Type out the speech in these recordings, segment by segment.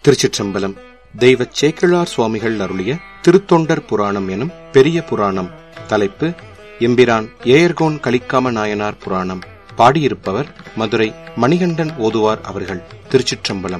திருச்சிற்றம்பலம் தெய்வச் சேக்கிழார் சுவாமிகள் அருளிய திருத்தொண்டர் புராணம் எனும் பெரிய புராணம் தலைப்பு எம்பிரான் ஏயர்கோன் கலிக்காம நாயனார் புராணம் பாடியிருப்பவர் மதுரை மணிகண்டன் ஓதுவார் அவர்கள் திருச்சிற்றம்பலம்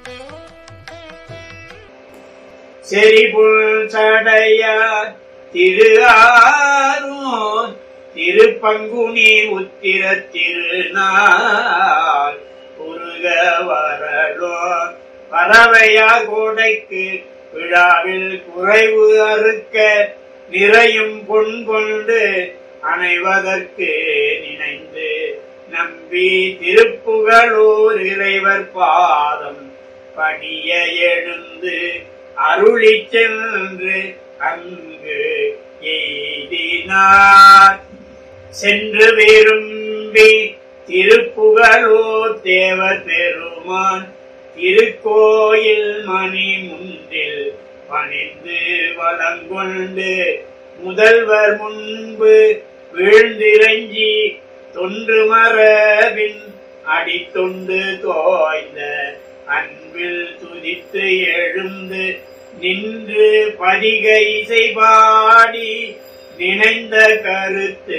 செறிபுல் சடையார் திரு ஆரூர் திருப்பங்குனி உத்திர திருநாள் குருக வரலோ பறவையா கோடைக்கு விழாவில் குறைவு அறுக்க நிறையும் பொன் கொண்டு அணைவதற்கு நினைந்து நம்பி திருப்புகழூர் இறைவர் பாதம் பணிய எழுந்து அருளி சென்று அங்கு எய்தினார் சென்று விரும்பி திருப்புகழோ தேவர் பெருமான் திருக்கோயில் மணி முன்றில் பணிந்து வளங்கொண்டு முதல்வர் முன்பு வீழ்ந்திரஞ்சி தொன்று மரபின் அடித்தொண்டு தோய்ந்த அன்பில் துதித்து எழுந்து நின்று பதிகை இசை பாடி நினைந்த கருத்து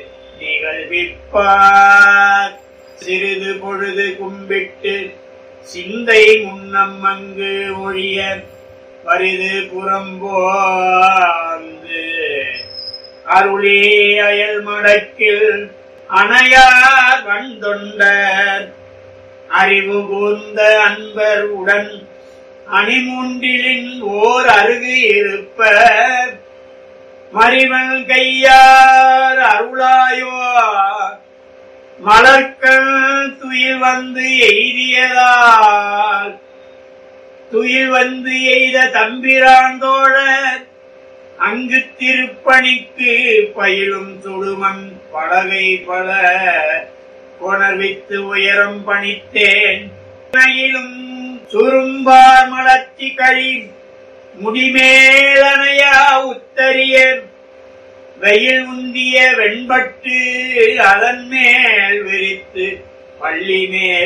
நிகழ்விப்பார் சிறிது பொழுது கும்பிட்டு சிந்தை முன்னம் அங்கு ஒழிய பரிது புறம்போந்து அருளே அயல் மடக்கில் அணையார் வந்தொண்டர் அறிவு கூர்ந்த அன்பர் உடன் அணிமூன்றிலின் ஓர் அருகு இருப்ப மறிவன் கையார் அருளாயோ மலர்கள் துயில் வந்து எய்தியதால் துயில் வந்து எய்த தம்பிரான் தோழர் அங்கு திருப்பணிக்கு பயிலும் சுடுமன் படகை பல கொணர்வித்து உயரம் பணித்தேன் மையிலும் சுரும்பார் மலர்ச்சி கழி முடிமேலனையா உத்தரிய வெயில் உந்திய வெண்பட்டு அதன் மேல் விரித்து பள்ளி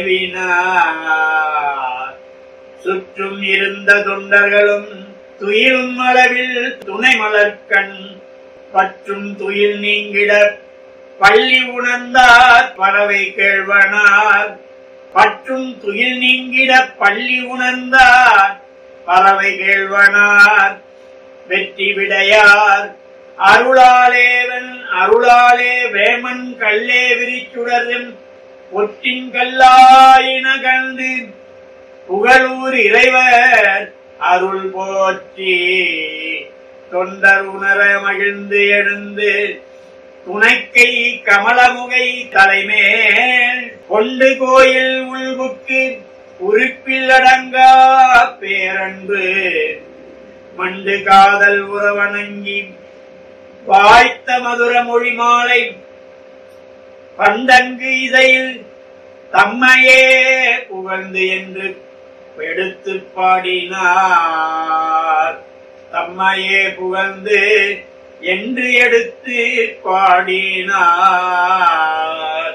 மேவினார் சுற்றும் இருந்த தொண்டர்களும் துயிலும் அளவில் துணை மலர்கண் பற்றும் துயில் நீங்கிட பள்ளி உணர்ந்தார் பறவை கேழ்வனார் பற்றும் துயில் நீங்கிட பள்ளி உணர்ந்தார் பறவை கேழ்வனார் வெற்றி விடையார் அருளாலேவன் அருளாலே வேமன் கல்லே விரிச்சுடரும் ஒற்றின் கல்லாயின கண்டு புகழூர் இறைவர் அருள் போற்றி தொண்டர் உணர மகிழ்ந்து எழுந்து துணைக்கை கமலமுகை தலைமேல் கொண்டு கோயில் உள்புக்கு உறுப்பில் அடங்கா பேரன்பு மண்டு காதல் உறவணங்கி வாய்த்த மதுர மொழி மாலை பண்டங்கு இசையில் தம்மையே புகழ்ந்து என்று எடுத்து பாடினார் தம்மையே புகழ்ந்து என்று எடுத்து பாடினார்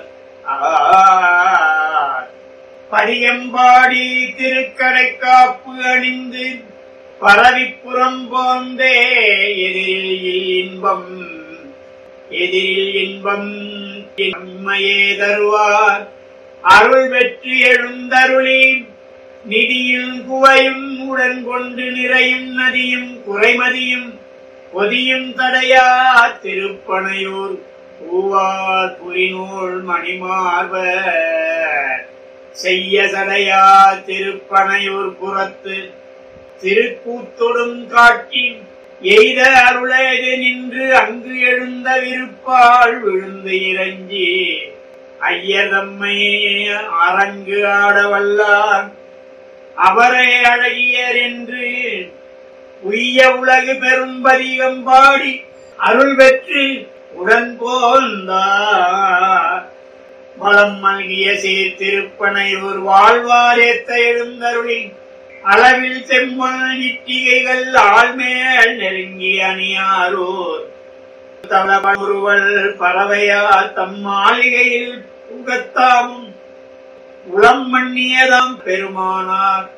பரியம்பாடி திருக்கடை காப்பு அணிந்து பரவிப்புறம் போந்தே எதிரில் இன்பம் எதிரில் இன்பம் நம்மையே தருவார் அருள் வெற்றி எழுந்தருளி நிதியும் குவையும் உடன் கொண்டு நிறையும் நதியும் குறைமதியும் பொதியும் தடையா திருப்பனையூர் பூவார் புரிநூல் மணிமார்வர் செய்ய தடையா திருப்பனையூர் புறத்து திருக்கூத்தொடும் காட்சி எய்த அருளேது நின்று அங்கு எழுந்த விருப்பால் விழுந்து இறங்கி ஐயதம்மை அரங்கு ஆடவல்லார் அவரே அழகியர் என்று உய்ய உலகு பெரும்பதிகம் பாடி அருள் பெற்று உடன் போந்தார் வளம் மல்கிய சீர் திருப்பனை ஒரு வாழ்வாரேத்த எழுந்தருளி அளவில் செம்மண் இட்டிகைகள் ஆள்மேல் நெருங்கி அணியாரோர் தளபருவல் பறவையார் தம் மாளிகையில் புகத்தாமும் உளம் மண்ணியதாம் பெருமானார்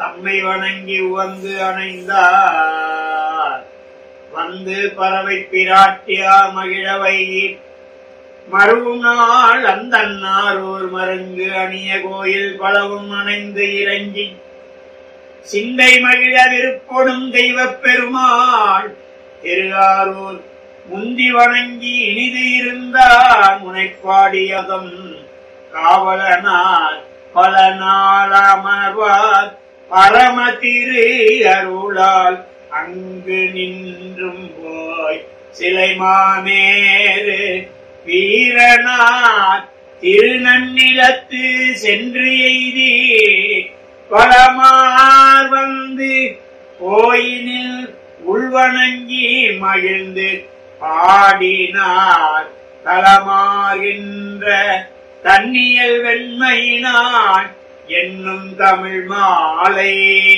தம்மை வணங்கி உவந்து அணைந்தார் வந்து பறவை பிராட்டியார் மகிழ வைகி மறுவும் நாள் அந்த ஒரு மருங்கு அணிய கோயில் பலவும் அணைந்து இறங்கி சிந்தை மகிழ விருப்பொடும் தெய்வப் பெருமாள் திருவாரூர் முந்தி வணங்கி இனிது இருந்தார் முனைப்பாடியகம் காவலனார் பல நாள் அமர்வார் பரம திரு அருளால் அங்கு நின்றும் போய் சிலை மாமேறு வீரனார் திருநன்னிலத்து சென்று எய்தி பலமார் வந்து கோயிலில் உள்வணங்கி மகிழ்ந்து பாடினார் தலமாகின்ற தன்னியல் வெண்மையினான் என்னும் தமிழ் மாலை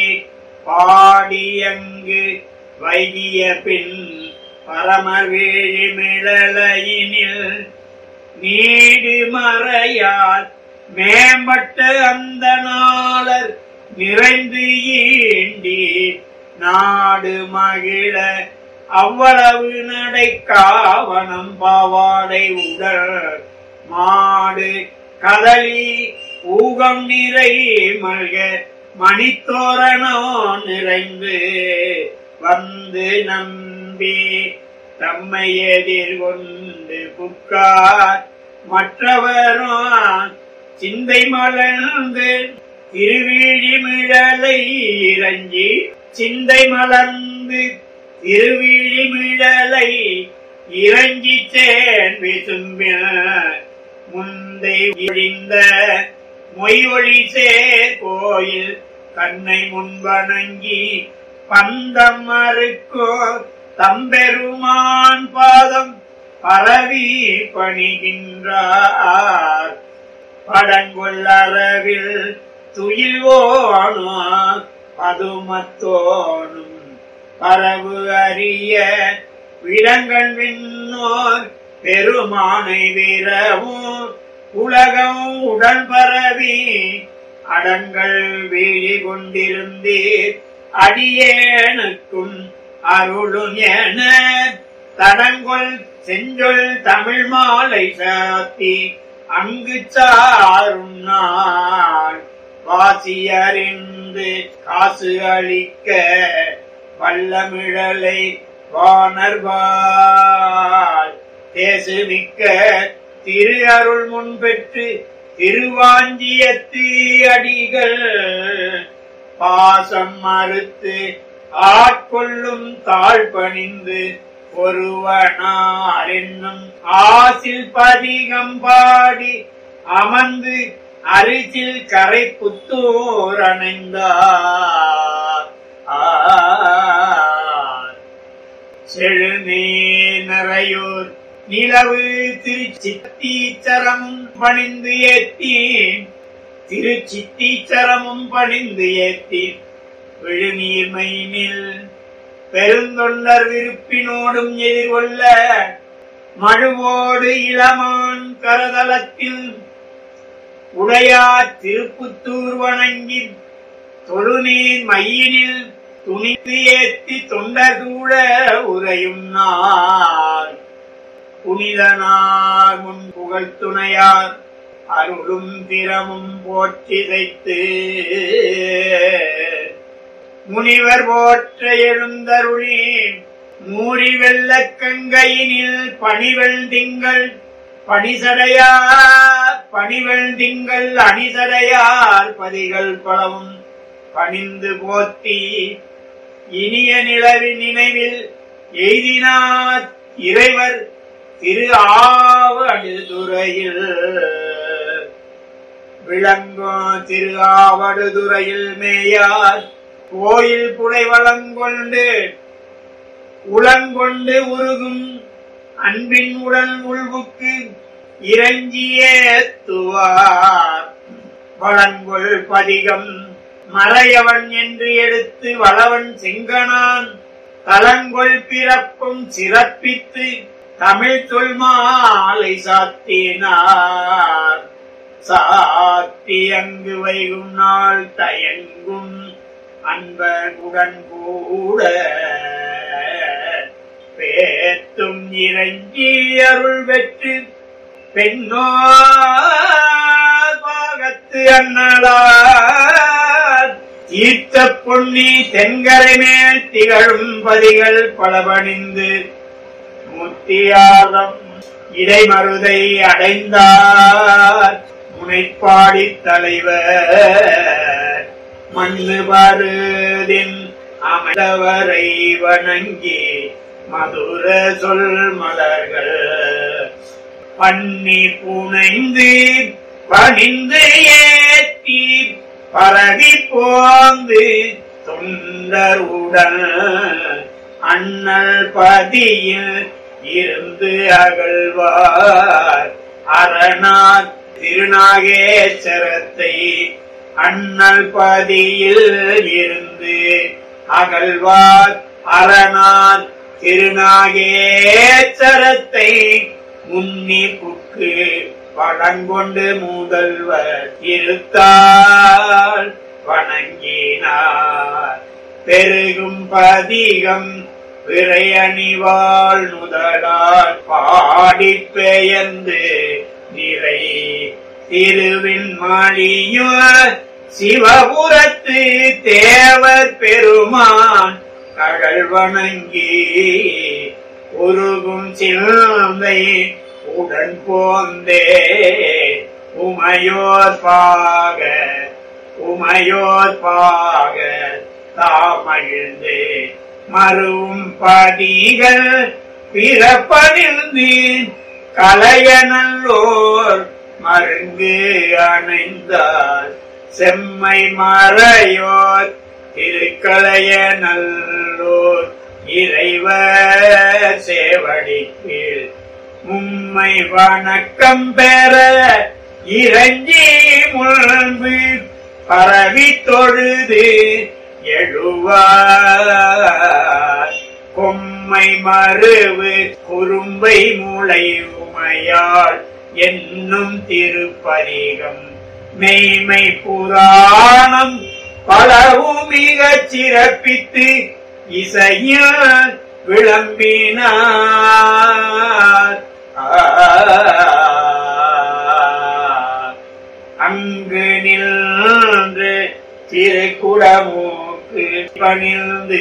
பாடியங்கு வைகிய பின் பரமர் வேழிமிழலையினில் நீடு மறையால் மேம்பட்ட அந்த நாளர் நிறைந்து ஈண்டி நாடு மகிழ அவ்வளவு நடை காவனம் பாவாடை உடல் மாடு கதலி ஊகம் நிறை மல்க மணித்தோரணோ நிறைந்து வந்து நம்பி தம்மை எதிர்கொண்டு புக்கார் மற்றவரும் சிந்தை மலர்ந்து திருவிழிமிழலை இறங்கி சிந்தை மலர்ந்து திருவிழிமிழலை இறங்கி சேன் விசும்பின முந்தை ஒழிந்த மொய்வொழி சேர் கோயில் கண்ணை முன்வணங்கி பந்தம் மறுக்கோ தம்பெருமான் பாதம் பரவி பணிகின்றார் படங்கொள்ளறவில் துயில்வோனார் பதுமத்தோனும் பரவு அறிய விலங்கன் விண்ணோர் பெருமானை வீரவும் உலகம் உடன் பரவி அடங்கள் வீழி கொண்டிருந்தீர் அடியேனுக்கும் அருளும் என தடங்கொள் செஞ்சொல் தமிழ் மாலை சாத்தி அங்கு சாரும் நாள் வாசி அறிந்து காசு அளிக்க வல்லமிழலை வானர்வாள் தேசுமிக்க திரு அருள் முன்பெற்று திருவாஞ்சியத்து அடிகள் பாசம் மறுத்து ஆட்கொள்ளும் தாழ் பணிந்து ஒருவனார் என்னும் ஆசில் பதிகம் பாடி அமர்ந்து அரிசில் கரை புத்தூர் அணைந்தார் செழுநீர் நிறையூர் நிலவு திருச்சித்தீச்சரமும் பணிந்து ஏத்தி திருச்சித்தீச்சரமும் பணிந்து ஏத்தி விழுநீர்மையினில் பெருந்தொண்டர் விருப்பினோடும் எதிர்கொள்ள மழுவோடு இளமான் கரதலத்தில் உடையார் திருப்புத்தூர் வணங்கி தொழுநீர் மையினில் துணிந்து ஏத்தி தொண்டதூழ உரையும் நாள் புனிதனார் முன் புகழ் துணையார் அருளும் திறமும் போற்றிதைத்து முனிவர் போற்ற எழுந்தருளி மூறி வெள்ளக் கங்கையினில் பணிவெள் திங்கள் பணிசடையார் பணிவெள் திங்கள் அணிசடையார் பதிகள் பலவும் பணிந்து போத்தி இனிய நிலவின் நினைவில் எய்தினார் இறைவர் திரு ஆவடுதுறையில் விளங்கும் திரு ஆவடுதுறையில் மேயார் கோயில் புடை வளங்கொண்டு உளங்கொண்டு உருகும் அன்பின் உடல் உள்வுக்கு இறங்கியேத்துவார் வளங்கொள் பதிகம் மறையவன் என்று எடுத்து வளவன் செங்கனான் தலங்கொள் பிறப்பும் சிறப்பித்து தமிழ் தொல்மாலை சாத்தினார் சாத்தி அங்கு வைகும் நாள் தயங்கும் அன்பனுடன் கூட பேத்தும் இறங்கி அருள் பெற்று பெண்ணோ பாகத்து அண்ணலார் ஈர்த்த பொன்னி தென்கரை மேல் திகழும் பதிகள் பலபணிந்து முத்தியாதம் இடைமருதை அடைந்தார் முனைப்பாடி தலைவர் மண்ணு பருதின் அமைந்தவரை வணங்கி மதுர சொல் மலர்கள் பண்ணி புனைந்து பணிந்து ஏற்றி பரவி போந்து தொண்டருடன் அண்ணல் பதியில் இருந்து அகழ்வார் அரணார் திருநாகேச்சரத்தை அண்ணல் பதியில் இருந்து அகழ்வார் அரணார் திருநாகேச்சரத்தை முன்னி புக்கு வடங்கொண்டு முதல்வர் இருத்தால் வணங்கினார் பெருகும் பதிகம் விரையணிவாள் நுதலால் பாடி பெயர்ந்து நிறை திருவின் மாளியோ சிவபுரத்து தேவர் பெருமான் கடல் வணங்கி உருகும் சிந்தை உடன் போந்தே உமையோர் பாக உமையோர் பாக தாமகிழ்ந்து மறுவும் பதிகள் பிறப்பணிந்து கலையனல்லோர் மருங்கு அணைந்தார் செம்மை மறையோர் திருக்கலைய நல்லோர் இறைவர் சேவடிக்கு மும்மை வணக்கம் பெற இறங்கி முன்பு பரவி தொழுது எழுவார் கொம்மை மறுவு குறும்பை மூளை உமையாள் என்னும் திருப்பதிகம் மெய்மை புராணம் பலவும் மிகச் சிறப்பித்து இசையில் விளம்பினார் அங்கு நின்று திருக்குடமூக்கு பணிந்து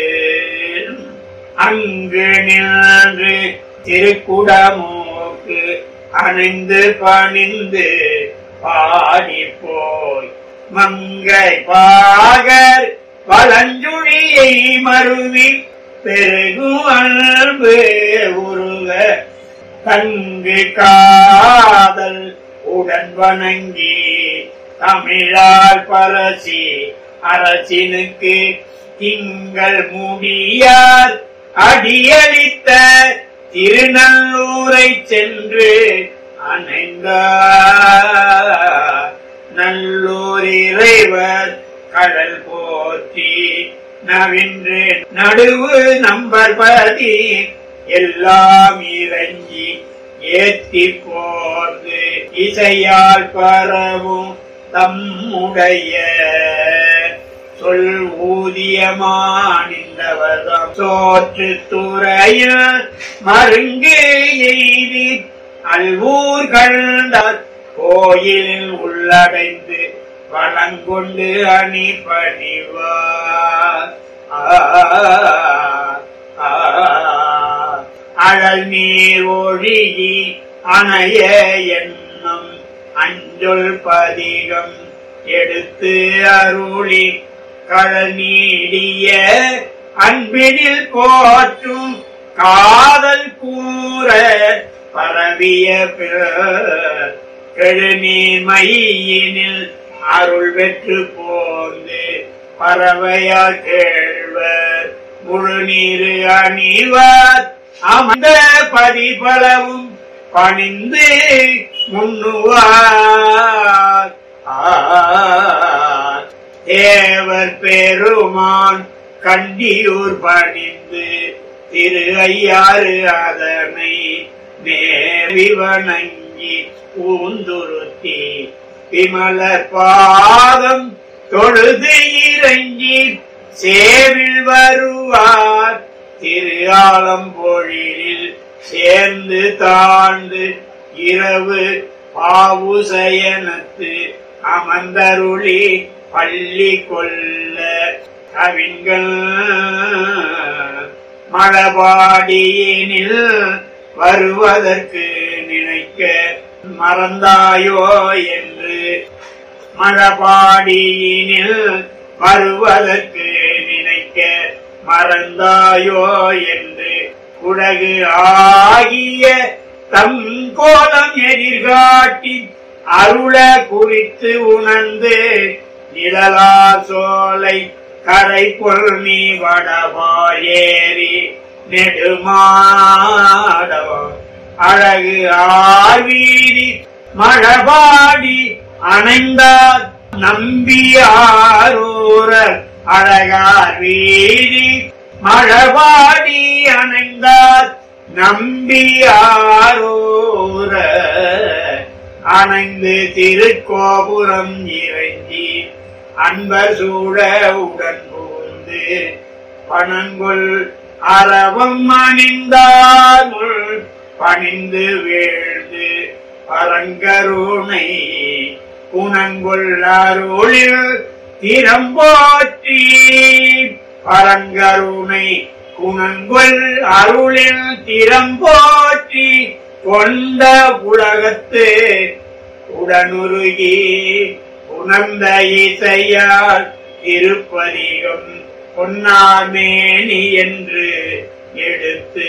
அங்கு நின்று திருக்குடமூக்கு அணிந்து பணிந்து பாடி போய் மங்கை பாகர் பழஞ்சுழியை மருவி பெருகும் அன்பு உருக தங்கு காதல் உடன் வணங்கி தமிழால் பரசி அரசினுக்கு திங்கள் முடியார் அடியளித்த திருநல்லூரை சென்று அணைந்தார் நல்லூர் இறைவர் கடல் போற்றி நவின்று நடுவு நம்பர்பதி எல்லாம் இறங்கி ஏத்தி போர்ந்து இசையால் பரவும் தம்முடைய சொல் ஊதியமானிந்தவர்தம் சோற்று துறையில் மருங்கு எய்தி அல்வூர் கண்டார் கோயிலில் உள்ளடைந்து வளங்கொண்டு அணி பணிவார் அழல் நீர் ஒழுகி அணைய எண்ணம் அஞ்சொல் பதிகம் எடுத்து அருளி கடல் நீடிய அன்பினில் போற்றும் காதல் கூற பரவிய கெழுநீர் மையினில் அருள் பெற்று போந்து பறவையா கேழ்வர் முழு நீரு அணிவார் அமர்ந்த பதிபலவும் பணிந்து முன்னுவார் தேவர் பெருமான் கண்டியூர் பணிந்து திரு ஐயாறு அதனை நேரி வணங்கி பூந்துருத்தி விமலர் பாதம் தொழுது இரு இறங்கி சேவில் வருவார் திரு ஆலம்பொழிலில் சேர்ந்து தாழ்ந்து இரவு பாவுசயனத்து அமர்ந்தருளி பள்ளி கொள்ள கவிங்கள் மழபாடியினில் வருவதற்கு நினைக்க மறந்தாயோ என்று மழபாடியினில் வருவதற்கு நினைக்க மறந்தாயோ என்று குடகு ஆகிய தம் கோலம் எதிர்காட்டி அருள குறித்து உணர்ந்து நிழலா சோலை கரை பொருணி வடவாயேறி நெடுமாடவோ அழகு ஆவீதி மழபாடி அணைந்தார் நம்பியாரூர அழகார் வீதி மழபாடி அணைந்தார் நம்பியாரூர அணைந்து திருக்கோபுரம் இறங்கி அன்பர் சூழ உடன் புகுந்து பணங்குள் அரவம் அணிந்தார் பணிந்து வீழ்ந்து பரங்கருணை குணங்குள் அருளில் திறம்போற்றி பரங்கருணை குணங்குள் அருளில் திறம்போற்றி கொண்ட உலகத்து உடனுருகி உணர்ந்த இசையால் திருப்பதிகம் பொன்னாமேனி என்று எடுத்து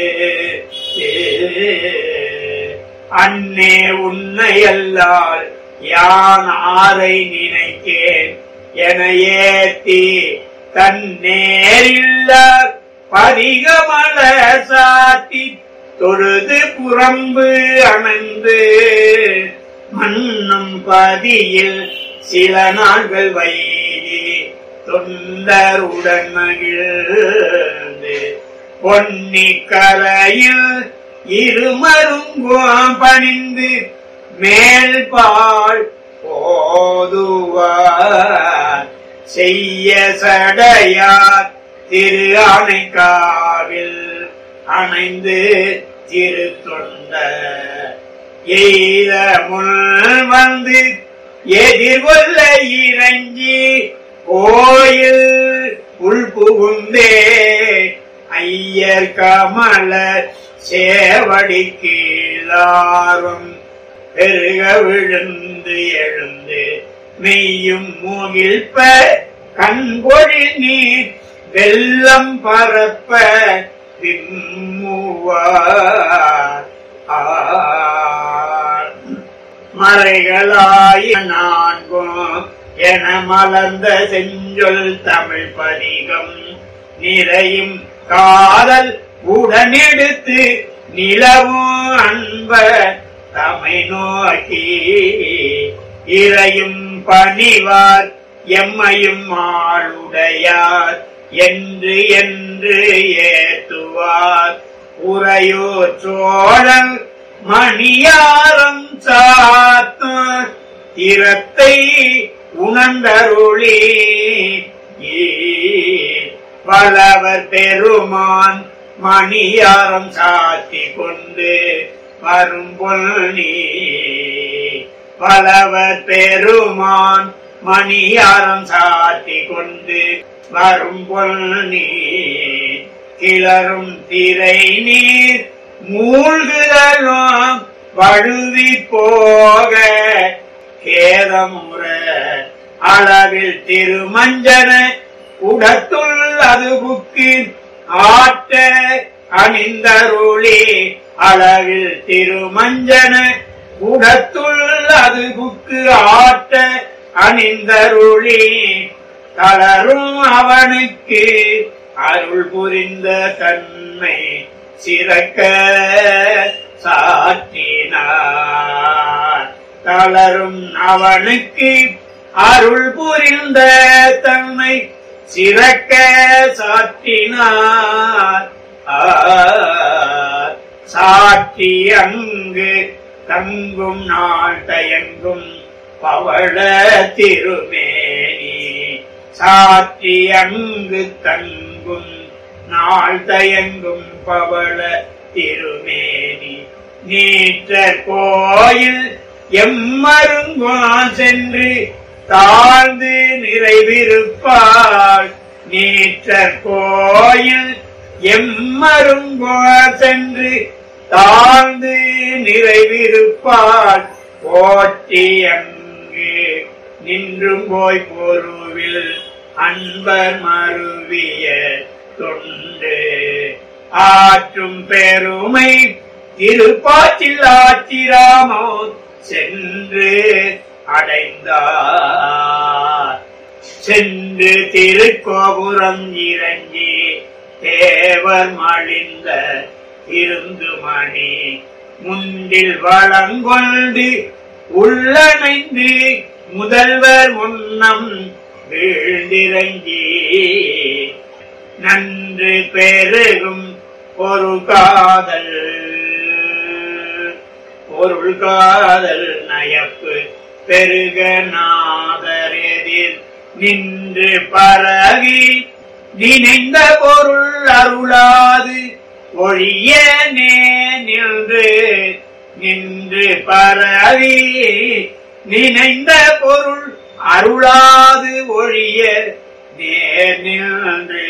அன்னே உன்னை அல்லால் யான் ஆரை நினைக்கேன் என ஏத்தி தன்னேரில்ல பதிகமல சாத்தி தொழுது புறம்பு அணைந்து மன்னும் பதியில் சில நாள்கள் வைகி தொண்டருடன் மகிழ்ந்து பொன்னி கரையில் இருமருங்கோம் பணிந்து மேல் பால் போதுவார் செய்ய சடையார் திரு அணைக்காவில் அணைந்து திரு தொண்ட எய்த முன் வந்து எதிர்கொள்ள இறங்கி கோயில் உள் புகுந்தே ஐயர் கமல சேவடி கீழாரும் பெருக விழுந்து எழுந்து மெய்யும் மூகிழ்ப்ப கண்பொழி நீர் வெள்ளம் பரப்ப விம்முவார் ஆர். மறைகளாய நான்கும் என மலர்ந்த செஞ்சொல் தமிழ் பதிகம் நிறையும் காதல் உடனெடுத்து நிலவும் அன்ப தமை நோக்கி இறையும் பணிவார் எம்மையும் ஆளுடையார் என்று என்று ஏத்துவார் உரையோர் சோழன் மணியாரம் சாத்தும் திறத்தை உணர்ந்தருளி வளவர் பெருமான் மணியாரம் சாத்தி கொண்டு வரும் பொன்னி வளவர் பெருமான் மணியாரம் சாத்தி கொண்டு வரும் பொன்னி கிளரும் திரை நீர் மூழ்குதலும் வழுவி போக கேதமுற அளவில் திருமஞ்சன உடத்துள் அது புக்கு ஆட்ட அணிந்தருளி அளவில் திருமஞ்சன உடத்துள் அது புக்கு ஆட்ட அணிந்தருளி தளரும் அவனுக்கு அருள் புரிந்த தன்மை சிறக்க சாற்றினார் தளரும் அவனுக்கு அருள் புரிந்த தன்மை சிறக்க சாற்றினார் ஆர். சாற்றி அங்கு தங்கும் நாள் தயங்கும் பவள திருமேனி சாற்றி அங்கு தங்கும் நாள் தயங்கும் பவள திருமேனி நீற்ற கோயில் எம்மருங்கா சென்று தாழ்ந்து நிறைவிருப்பாள் நீற்ற கோயில் எம்மருங்கா சென்று தாழ்ந்து நிறைவிருப்பாள் போற்றி அங்கு நின்றும் போய் பொருவில் அன்பர் மருவிய தொண்டு ஆற்றும் பெருமை திருப்பாச்சில் ஆச்சிராமோ சென்று அடைந்தார் சென்று திருக்கோபுரம் இறங்கி தேவர் மழிந்த இருந்துமணி முண்டில் வளங்கொண்டு உள்ளணைந்து முதல்வர் முன்னம் வீழ்ந்திறங்கி நன்று பெருகும் ஒரு காதல் பொருள் காதல் நயப்பு பெருக நாதரெதிர் நின்று பரவி நினைந்த பொருள் அருளாது ஒழிய நே நின்று நின்று பரவி நினைந்த பொருள் அருளாது ஒழிய நேர் நின்று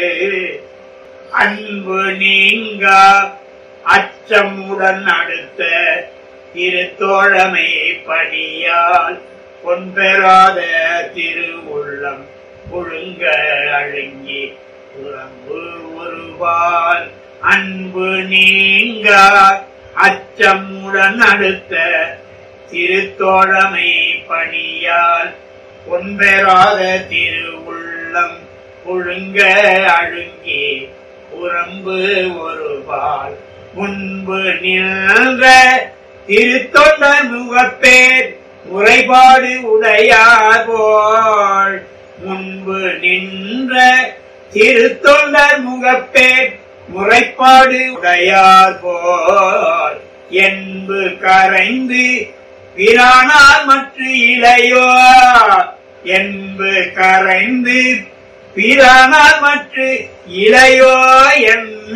அன்பு நீங்க அச்சமுடன் அடுத்த திருத்தோழமை பணியால் பொன்பெறாத திருவுள்ளம் ஒழுங்க அழுங்கி உறம்பு ஒருவால் அன்பு நீங்க அச்சமுடன் அடுத்த திருத்தோழமை பணியால் பொன்பெறாத திருவுள்ளம் ஒழுங்க அழுங்கி உறம்பு ஒருவால் முன்பு நின்ற திருத்தொண்ட முகப்பேர் முறைபாடு உடையார் போல் முன்பு நின்ற திருத்தொண்டர் முகப்பேர் முறைப்பாடு உடையார் போல் என்பு கரைந்து பிரானால் மற்ற இளையோ என்பு கரைந்து பிரானால் மற்ற இளையோ என்ன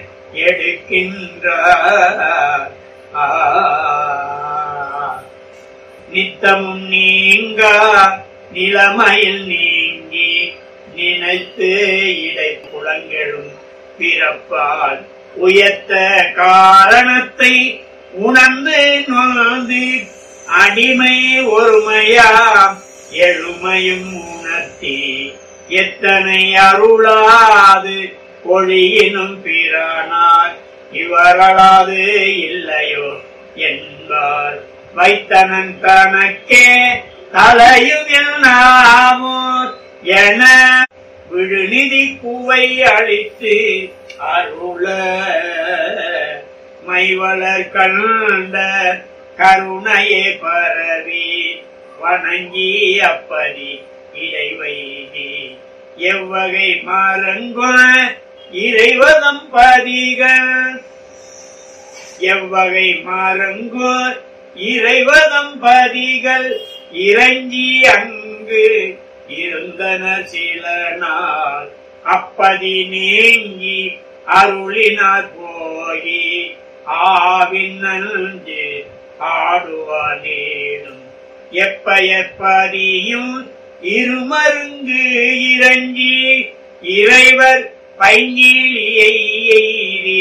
எடுக்கின்றார் ஆ. நித்தமும் நீங்க நிலைமையில் நீங்கி நினைத்து இடை புலங்களும் பிறப்பால் உயர்த்த காரணத்தை உணர்ந்து நொந்து அடிமை ஒருமையா எழுமையும் உணர்த்தி எத்தனை அருளாது ஒளியினும் பிறானார் இவரலாது இல்லையோ என்பார் வைத்தனன் தனக்கே தலையும் என்னாமோர் என விழுநிதி கூவை அளித்து அருள மைவளர் கண்ட கருணையே பரவி வணங்கி அப்பதி இடைவைதி எவ்வகை மாறங்குண இறைவதம் பதிகள் எவ்வகை மாறங்கோ இறைவதம் பதிகள் இறங்கி அங்கு இருந்தன சில நாள் அப்பதி நீங்கி அருளினார் போகி ஆவின் நஞ்சு ஆடுவானேனும் எப்ப எப்பதியும் இருமருங்கு இறங்கி இறைவர் பைங்கிலியை எய்தி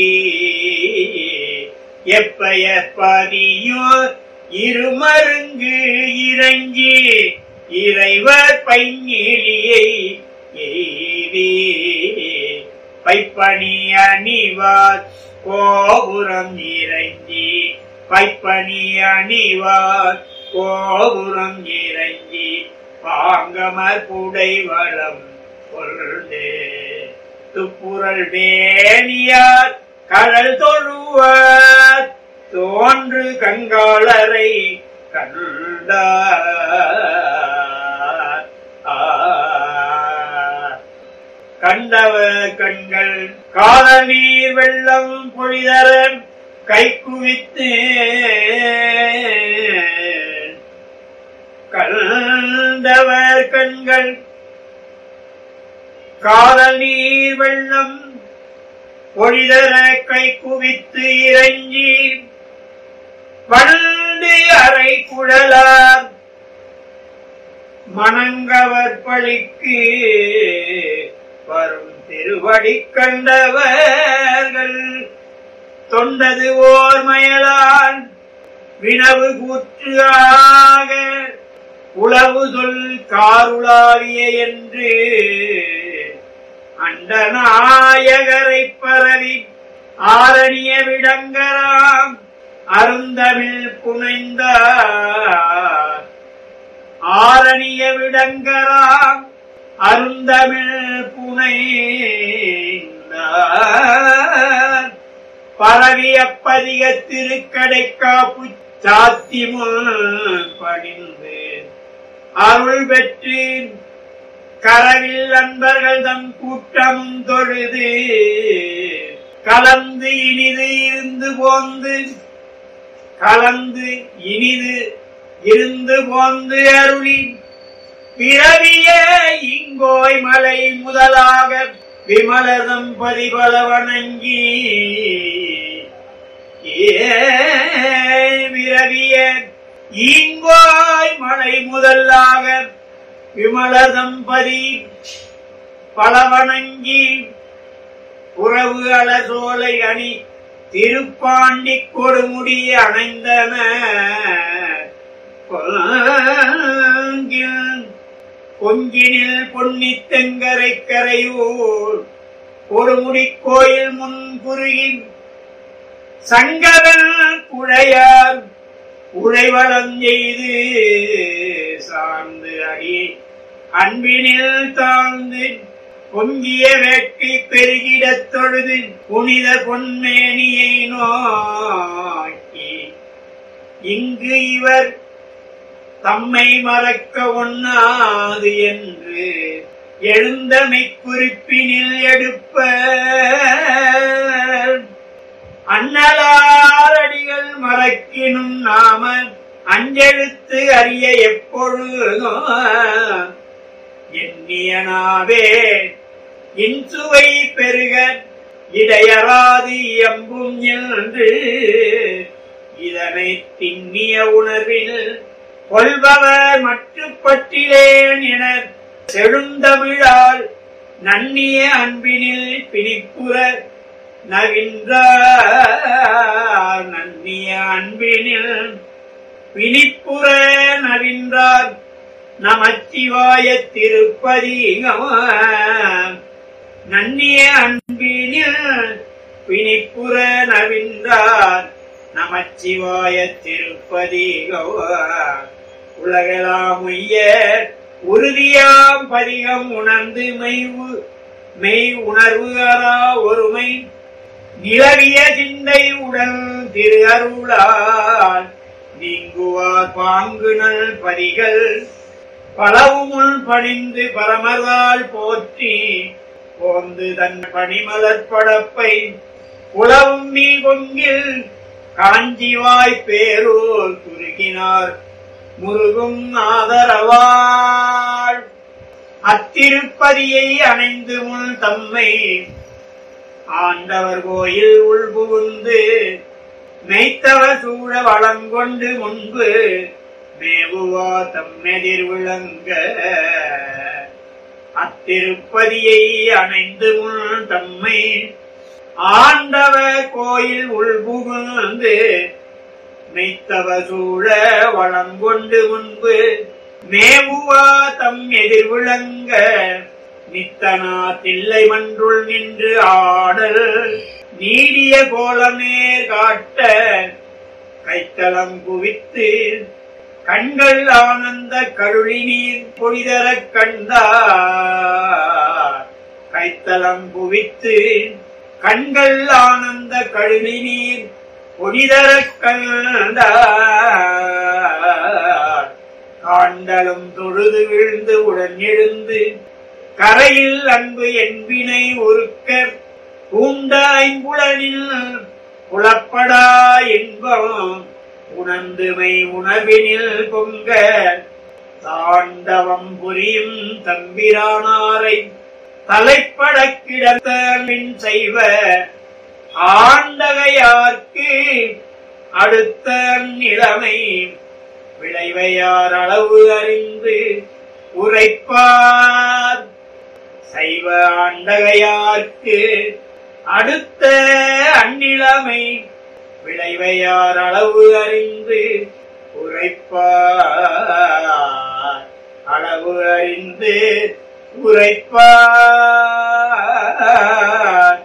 எப்ப எப்பதியோ இருமருங்கு இறங்கி இறைவர் பைங்கிலியை எய்தி பைப்பணி அணிவார் கோபுரம் இறங்கி பைப்பணி அணிவார் கோபுரம் இறங்கி பாங்கமர் புடை வளம் கொள்தே துப்புரல் வேணியார் கடல் தொழுவார் தோன்று கங்காளரை கண்டார் ஆ. கண்டவர் கண்கள் கால நீர் வெள்ளம் பொழிதர கை குவித்து கண்டவர் கண்கள் காதல் நீர் வெள்ளம் பொழிதர கை குவித்து இறங்கி வண்டு அறை குழலார் மணங்கவர் பழிக்கு வரும் திருவடி கண்டவர்கள் தொண்டது ஓர் மயலான் வினவு கூற்று ஆக உளவு சொல் காருளாவிய என்று அண்டநாயகரை பரவி ஆரணிய விடங்கராம் அருந்தமிழ் புனைந்தார் ஆரணிய விடங்கராம் அருந்தமிழ் புனைந்தார் பரவிய பதிக திருக்கடை காப்பு சாத்தி பணிந்து அருள் பெற்று கரவில் அன்பர்கள் தம் கூட்டமும் தொழுது கலந்து இனிது இருந்து போந்து கலந்து இனிது இருந்து போந்து அருளி பிறவிய இங்கோய் மலை முதலாக விமலதம் பதிபல வணங்கி ஏ விரவிய ஈங்கோய் மலை முதலாக விமல தம்பதி பலவணங்கி உறவு அலசோலை அணி திருப்பாண்டி கொடுமுடி அணைந்தன கொங்கில் கொங்கினில் பொன்னி தெங்கரை கரையூர் கொடுமுடி கோயில் முன் குறுகி சங்கரன் குழையார் உழைவளம் செய்து சார்ந்து அடி அன்பினில் தாழ்ந்து பொங்கிய வேட்கை பெருகிடத் தொழுது புனித பொன்மேனியை நோக்கி இங்கு இவர் தம்மை மறக்க ஒண்ணாது என்று எழுந்தமை குறிப்பினில் எடுப்ப அண்ணலாரடிகள் மறக்கினும் நாம அஞ்செழுத்து அறிய எப்பொழுதும் எண்ணியனாவே இன்சுவை பெருக இடையராது எம்பும் என்று இதனை திண்ணிய உணர்வில் கொள்பவர் மட்டுப்பட்டிலேன் என செழுந்தமிழால் நன்னிய அன்பினில் பிணிப்புற நவின்றார் நன்னிய அன்பினில் பிணிப்புற நவின்றார் நமச்சிவாய திருப்பதி நன்னிய அன்பினில் பிணிப்புற நவின்றார் நமச்சிவாய திருப்பதி உலகெல்லாம் உய்ய உறுதியாம் பதிகம் உணர்ந்து மெய்வு மெய் உணர்வு அறா ஒருமை நிலவிய சிந்தை உடல் திரு அருளால் நீங்குவார் பாங்கு நல் பதிகள் பலவுமுள் பணிந்து பரமர்வால் போற்றி போந்து தன் பணிமலர் படப்பை உலவும் நீ கொங்கில் காஞ்சிவாய் பேரூர் குறுகினார் முருகும் ஆதரவாள் அத்திருப்பதியை அணைந்து முன் தம்மை ஆண்டவர் கோயில் உள்புகுந்து மெய்த்தவ சூழ வளங்கொண்டு முன்பு மேவுவா தம்மெதிர் விளங்க அத்திருப்பதியை அணைந்து முன் தம்மை ஆண்டவ கோயில் உள்புகுந்து மெய்த்தவ சூழ வளங்கொண்டு முன்பு மேவுவா தம் எதிர் விளங்க நித்தனா தில்லை மன்றுள் நின்று ஆடல் நீடிய கோலமேர் காட்ட கைத்தலம் குவித்து கண்கள் ஆனந்த கருளி நீர் பொழிதரக் கண்டார் கைத்தலம் குவித்து கண்கள் ஆனந்த கழுனி நீர் பொழிதரக் கண்டார் காண்டலும் தொழுது விழுந்து உடன் எழுந்து கரையில் அன்பு என்பினை ஒருக்க பூண்ட ஐம்புலனில் புலப்படா என்பம் உணர்ந்துமை உணர்வினில் பொங்க தாண்டவம் புரியும் தம்பிரானாரை தலைப்பட கிடந்த மின் செய்வ ஆண்டகையார்க்கு அடுத்த நிலைமை விளைவையார் அளவு அறிந்து உரைப்பார் சைவ ஆண்டகையார்க்கு அடுத்த அந்நிலைமை விளைவையார் அளவு அறிந்து உரைப்பார் அளவு அறிந்து உரைப்பார்